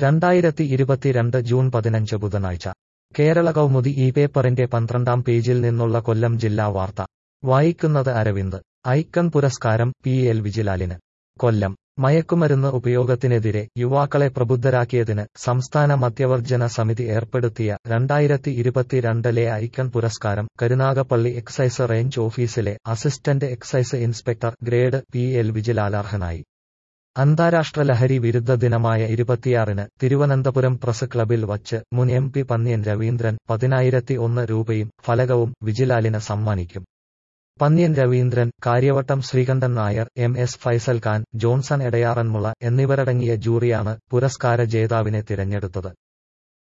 രണ്ടായിരത്തി ഇരുപത്തിരണ്ട് ജൂൺ പതിനഞ്ച് ബുധനാഴ്ച കേരള കൗമുദി ഈ പേപ്പറിന്റെ പന്ത്രണ്ടാം പേജിൽ നിന്നുള്ള കൊല്ലം ജില്ലാ വാർത്ത വായിക്കുന്നത് അരവിന്ദ് ഐക്കൺ പുരസ്കാരം പി എൽ വിജിലാലിന് കൊല്ലം മയക്കുമരുന്ന് ഉപയോഗത്തിനെതിരെ യുവാക്കളെ പ്രബുദ്ധരാക്കിയതിന് സംസ്ഥാന മദ്യവർജന സമിതി ഏർപ്പെടുത്തിയ രണ്ടായിരത്തി ഇരുപത്തിരണ്ടിലെ ഐക്കൺ പുരസ്കാരം കരുനാഗപ്പള്ളി എക്സൈസ് റേഞ്ച് ഓഫീസിലെ assistant excise inspector grade P L Vijilal അർഹനായി അന്താരാഷ്ട്ര ലഹരി വിരുദ്ധ ദിനമായ ഇരുപത്തിയാറിന് തിരുവനന്തപുരം പ്രസ് ക്ലബിൽ വച്ച് മുൻ എം പി പന്ന്യൻ രവീന്ദ്രൻ പതിനായിരത്തി ഒന്ന് രൂപയും ഫലകവും വിജിലാലിന് സമ്മാനിക്കും Pannyan Raveendran Kariyavattom Sreekantan Nair M S Faisal Khan Johnson Edayaranmula എന്നിവരടങ്ങിയ ജൂറിയാണ് പുരസ്കാര ജേതാവിനെ തിരഞ്ഞെടുത്തത്